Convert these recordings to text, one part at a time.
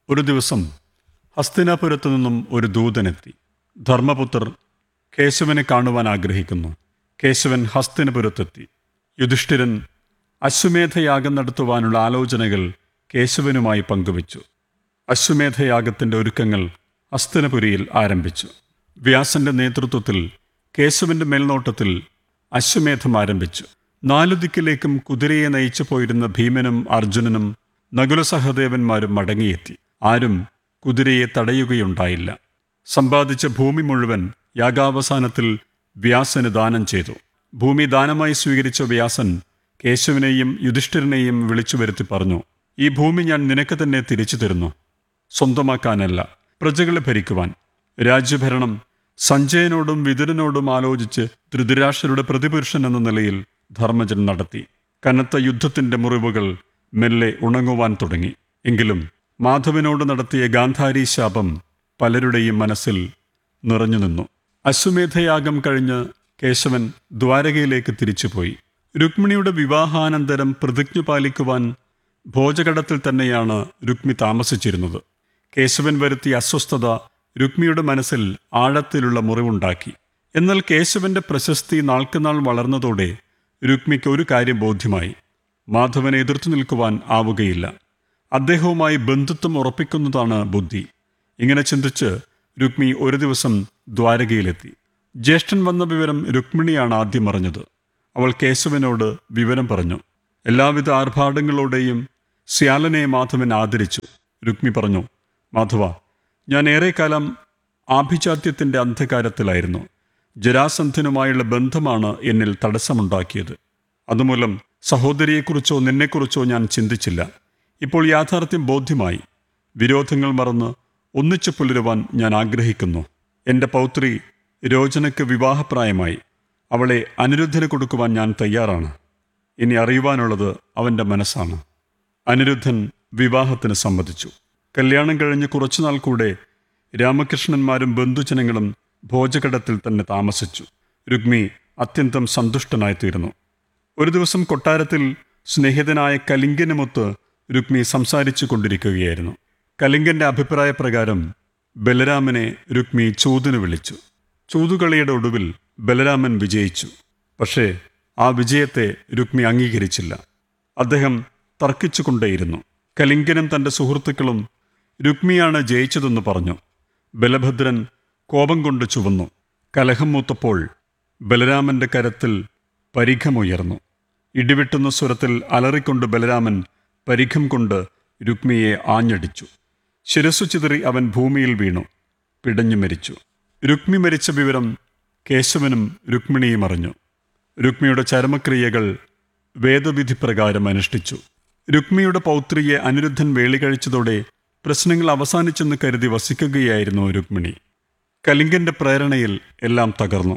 ഒരു ദിവസം ഹസ്തിനാപുരത്തു നിന്നും ഒരു ദൂതനെത്തി ധർമ്മപുത്രർ കേശവനെ കാണുവാൻ ആഗ്രഹിക്കുന്നു കേശവൻ ഹസ്തിനപുരത്തെത്തി യുധിഷ്ഠിരൻ അശ്വമേധയാഗം നടത്തുവാനുള്ള ആലോചനകൾ കേശവനുമായി പങ്കുവച്ചു അശ്വമേധയാഗത്തിന്റെ ഒരുക്കങ്ങൾ ഹസ്തിനപുരിയിൽ ആരംഭിച്ചു വ്യാസന്റെ നേതൃത്വത്തിൽ കേശവന്റെ മേൽനോട്ടത്തിൽ അശ്വമേധം ആരംഭിച്ചു നാലു ദിക്കിലേക്കും കുതിരയെ നയിച്ചു പോയിരുന്ന ഭീമനും അർജുനനും നകുല സഹദേവന്മാരും മടങ്ങിയെത്തി ആരും കുതിരയെ തടയുകയുണ്ടായില്ല സമ്പാദിച്ച ഭൂമി മുഴുവൻ യാഗാവസാനത്തിൽ വ്യാസന് ദാനം ചെയ്തു ഭൂമി ദാനമായി സ്വീകരിച്ച വ്യാസൻ കേശവനെയും യുധിഷ്ഠിരനെയും വിളിച്ചു വരുത്തി പറഞ്ഞു ഈ ഭൂമി ഞാൻ നിനക്ക് തന്നെ തിരിച്ചു തരുന്നു സ്വന്തമാക്കാനല്ല പ്രജകളെ ഭരിക്കുവാൻ രാജ്യഭരണം സഞ്ജയനോടും വിതുരനോടും ആലോചിച്ച് ധൃതരാഷ്ട്രരുടെ പ്രതിപുരുഷൻ എന്ന നിലയിൽ ധർമ്മജൻ നടത്തി കനത്ത യുദ്ധത്തിന്റെ മുറിവുകൾ മെല്ലെ ഉണങ്ങുവാൻ തുടങ്ങി എങ്കിലും മാധവനോട് നടത്തിയ ഗാന്ധാരി ശാപം പലരുടെയും മനസ്സിൽ നിറഞ്ഞു നിന്നു അശ്വമേധയാഗം കഴിഞ്ഞ് കേശവൻ ദ്വാരകയിലേക്ക് തിരിച്ചുപോയി രുക്മിണിയുടെ വിവാഹാനന്തരം പ്രതിജ്ഞ പാലിക്കുവാൻ ഭോജകടത്തിൽ തന്നെയാണ് രുക്മി താമസിച്ചിരുന്നത് കേശവൻ വരുത്തിയ അസ്വസ്ഥത രുക്മിയുടെ മനസ്സിൽ ആഴത്തിലുള്ള മുറിവുണ്ടാക്കി എന്നാൽ കേശവന്റെ പ്രശസ്തി നാൾക്കുനാൾ വളർന്നതോടെ രുക്മിക്ക് ഒരു കാര്യം ബോധ്യമായി മാധവനെ എതിർത്തു നിൽക്കുവാൻ ആവുകയില്ല അദ്ദേഹവുമായി ബന്ധുത്വം ഉറപ്പിക്കുന്നതാണ് ബുദ്ധി ഇങ്ങനെ ചിന്തിച്ച് രുക്മി ഒരു ദിവസം ദ്വാരകയിലെത്തി ജ്യേഷ്ഠൻ വന്ന വിവരം രുക്മിണിയാണ് ആദ്യം അറിഞ്ഞത് അവൾ കേശവനോട് വിവരം പറഞ്ഞു എല്ലാവിധ ആർഭാടങ്ങളോടെയും ശ്യാലനെ മാധവൻ ആദരിച്ചു രുക്മി പറഞ്ഞു മാധവ ഞാൻ ഏറെക്കാലം ആഭിജാത്യത്തിന്റെ അന്ധകാരത്തിലായിരുന്നു ജരാസന്ധനുമായുള്ള ബന്ധമാണ് എന്നിൽ തടസ്സമുണ്ടാക്കിയത് അതുമൂലം സഹോദരിയെക്കുറിച്ചോ നിന്നെക്കുറിച്ചോ ഞാൻ ചിന്തിച്ചില്ല ഇപ്പോൾ യാഥാർത്ഥ്യം ബോധ്യമായി വിരോധങ്ങൾ മറന്ന് ഒന്നിച്ചു പുലരുവാൻ ഞാൻ ആഗ്രഹിക്കുന്നു എൻ്റെ പൗത്രി രോചനയ്ക്ക് വിവാഹപ്രായമായി അവളെ അനിരുദ്ധന് കൊടുക്കുവാൻ ഞാൻ തയ്യാറാണ് ഇനി അറിയുവാനുള്ളത് അവൻ്റെ മനസ്സാണ് അനിരുദ്ധൻ വിവാഹത്തിന് സമ്മതിച്ചു കല്യാണം കഴിഞ്ഞ് കുറച്ചുനാൾ കൂടെ രാമകൃഷ്ണന്മാരും ബന്ധുജനങ്ങളും ഭോജകടത്തിൽ തന്നെ താമസിച്ചു രുക്മി അത്യന്തം സന്തുഷ്ടനായിത്തീർന്നു ഒരു ദിവസം കൊട്ടാരത്തിൽ സ്നേഹിതനായ കലിംഗനുമൊത്ത് രുക്മി സംസാരിച്ചു കൊണ്ടിരിക്കുകയായിരുന്നു കലിംഗന്റെ അഭിപ്രായപ്രകാരം ബലരാമനെ രുക്മി ചൂതിന് വിളിച്ചു ചൂതുകളിയുടെ ഒടുവിൽ ബലരാമൻ വിജയിച്ചു പക്ഷേ ആ വിജയത്തെ രുക്മി അംഗീകരിച്ചില്ല അദ്ദേഹം തർക്കിച്ചുകൊണ്ടേയിരുന്നു കലിംഗനും തന്റെ സുഹൃത്തുക്കളും രുക്മിയാണ് ജയിച്ചതെന്ന് പറഞ്ഞു ബലഭദ്രൻ കോപം കൊണ്ട് ചുവന്നു കലഹം മൂത്തപ്പോൾ ബലരാമന്റെ കരത്തിൽ പരിഘമുയർന്നു ഇടിവെട്ടുന്ന സ്വരത്തിൽ അലറിക്കൊണ്ട് ബലരാമൻ പരിഘം കൊണ്ട് രുക്മിയെ ആഞ്ഞടിച്ചു ശിരസ്സു ചിതറി അവൻ ഭൂമിയിൽ വീണു പിടഞ്ഞു മരിച്ചു രുക്മി മരിച്ച വിവരം കേശവനും രുക്മിണിയും അറിഞ്ഞു രുക്മിയുടെ ചരമക്രിയകൾ വേദവിധി പ്രകാരം അനുഷ്ഠിച്ചു രുക്മിയുടെ പൗത്രിയെ അനിരുദ്ധൻ വേളി കഴിച്ചതോടെ പ്രശ്നങ്ങൾ അവസാനിച്ചെന്ന് കരുതി വസിക്കുകയായിരുന്നു രുക്മിണി കലിംഗന്റെ പ്രേരണയിൽ എല്ലാം തകർന്നു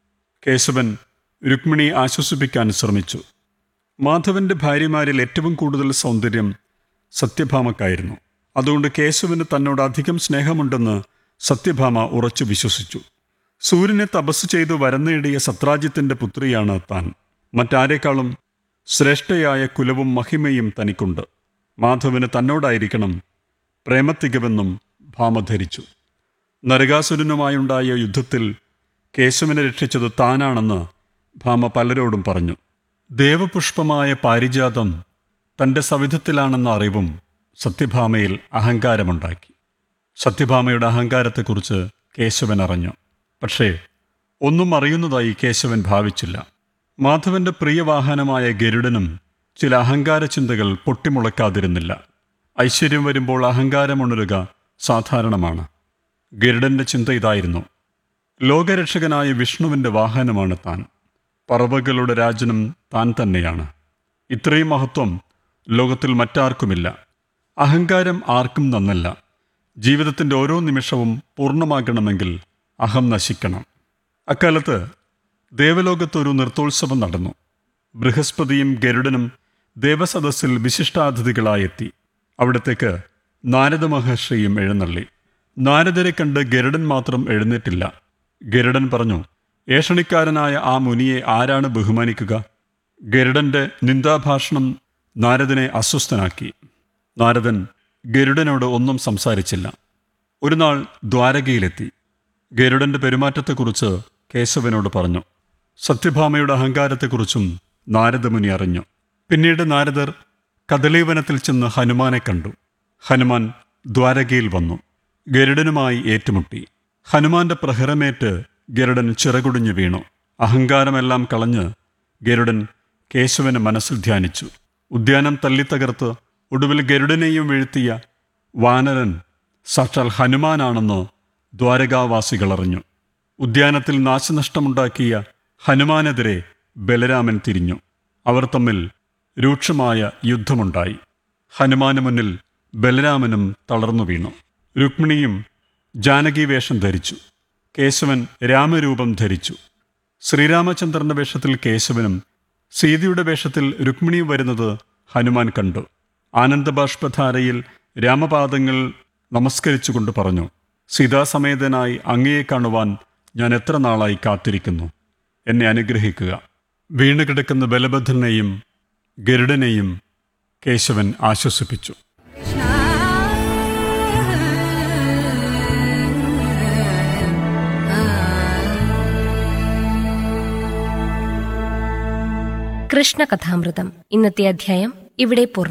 കേശവൻ രുക്മിണിയെ ആശ്വസിപ്പിക്കാൻ ശ്രമിച്ചു മാധവന്റെ ഭാര്യമാരിൽ ഏറ്റവും കൂടുതൽ സൗന്ദര്യം സത്യഭാമക്കായിരുന്നു അതുകൊണ്ട് കേശവന് തന്നോട് അധികം സ്നേഹമുണ്ടെന്ന് സത്യഭാമ ഉറച്ചു വിശ്വസിച്ചു സൂര്യനെ തപസ് ചെയ്തു വരം നേടിയ സത്രാജിത്തിന്റെ പുത്രിയാണ് താൻ മറ്റാരേക്കാളും ശ്രേഷ്ഠയായ കുലവും മഹിമയും തനിക്കുണ്ട് മാധവന് തന്നോടായിരിക്കണം പ്രേമത്തികവെന്നും ഭാമ ധരിച്ചു നരകാസുരനുമായുണ്ടായ യുദ്ധത്തിൽ കേശവനെ രക്ഷിച്ചത് താനാണെന്ന് ഭാമ പലരോടും പറഞ്ഞു ദേവപുഷ്പമായ പാരിജാതം തന്റെ സവിധത്തിലാണെന്ന അറിവും സത്യഭാമയിൽ അഹങ്കാരമുണ്ടാക്കി സത്യഭാമയുടെ അഹങ്കാരത്തെക്കുറിച്ച് കേശവൻ അറിഞ്ഞു പക്ഷേ ഒന്നും അറിയുന്നതായി കേശവൻ ഭാവിച്ചില്ല മാധവന്റെ പ്രിയവാഹനമായ ഗരുഡനും ചില അഹങ്കാര ചിന്തകൾ പൊട്ടിമുളക്കാതിരുന്നില്ല ഐശ്വര്യം വരുമ്പോൾ അഹങ്കാരമുണരുക സാധാരണമാണ് ഗരുഡന്റെ ചിന്ത ഇതായിരുന്നു ലോകരക്ഷകനായ വിഷ്ണുവിന്റെ വാഹനമാണ് താൻ പറവകളുടെ രാജനും താൻ തന്നെയാണ് ഇത്രയും മഹത്വം ലോകത്തിൽ മറ്റാർക്കുമില്ല അഹങ്കാരം ആർക്കും നന്നല്ല ജീവിതത്തിൻ്റെ ഓരോ നിമിഷവും പൂർണ്ണമാകണമെങ്കിൽ അഹം നശിക്കണം അക്കാലത്ത് ദേവലോകത്തൊരു നൃത്തോത്സവം നടന്നു ബൃഹസ്പതിയും ഗരുഡനും ദേവസദസ്സിൽ വിശിഷ്ടാതിഥികളായെത്തി അവിടത്തേക്ക് നാരദ മഹർഷിയും എഴുന്നള്ളി നാരദരെ കണ്ട് ഗരുഡൻ മാത്രം എഴുന്നേറ്റില്ല ഗരുഡൻ പറഞ്ഞു ഏഷണിക്കാരനായ ആ മുനിയെ ആരാണ് ബഹുമാനിക്കുക ഗരുഡന്റെ നിന്ദാഭാഷണം നാരദനെ അസ്വസ്ഥനാക്കി നാരദൻ ഗരുഡനോട് ഒന്നും സംസാരിച്ചില്ല ഒരു നാൾ ദ്വാരകയിലെത്തി ഗരുഡന്റെ പെരുമാറ്റത്തെക്കുറിച്ച് കേശവനോട് പറഞ്ഞു സത്യഭാമയുടെ അഹങ്കാരത്തെക്കുറിച്ചും നാരദമുനി അറിഞ്ഞു പിന്നീട് നാരദർ കദളീവനത്തിൽ ചെന്ന് ഹനുമാനെ കണ്ടു ഹനുമാൻ ദ്വാരകയിൽ വന്നു ഗരുഡനുമായി ഏറ്റുമുട്ടി ഹനുമാന്റെ പ്രഹരമേറ്റ് ഗരുഡൻ ചിറകുടിഞ്ഞു വീണു അഹങ്കാരമെല്ലാം കളഞ്ഞ് ഗരുഡൻ കേശവന് മനസ്സിൽ ധ്യാനിച്ചു ഉദ്യാനം തല്ലിത്തകർത്ത് ഒടുവിൽ ഗരുഡനെയും വീഴ്ത്തിയ വാനരൻ സാക്ഷാൽ ഹനുമാനാണെന്ന് ദ്വാരകാവാസികൾ അറിഞ്ഞു ഉദ്യാനത്തിൽ നാശനഷ്ടമുണ്ടാക്കിയ ഹനുമാനെതിരെ ബലരാമൻ തിരിഞ്ഞു അവർ തമ്മിൽ രൂക്ഷമായ യുദ്ധമുണ്ടായി ഹനുമാന് മുന്നിൽ ബലരാമനും തളർന്നു വീണു രുക്മിണിയും ജാനകി വേഷം ധരിച്ചു കേശവൻ രാമരൂപം ധരിച്ചു ശ്രീരാമചന്ദ്രന്റെ വേഷത്തിൽ കേശവനും സീതയുടെ വേഷത്തിൽ രുക്മിണിയും വരുന്നത് ഹനുമാൻ കണ്ടു ആനന്ദബാഷ്പധാരയിൽ രാമപാദങ്ങൾ നമസ്കരിച്ചുകൊണ്ട് പറഞ്ഞു സീതാസമേതനായി അങ്ങയെ കാണുവാൻ ഞാൻ എത്ര നാളായി കാത്തിരിക്കുന്നു എന്നെ അനുഗ്രഹിക്കുക വീണുകിടക്കുന്ന ബലഭദ്രനെയും ഗരുഡനെയും കേശവൻ ആശ്വസിപ്പിച്ചു കൃഷ്ണകഥാമൃതം ഇന്നത്തെ അധ്യായം ഇവിടെ പൂർണ്ണ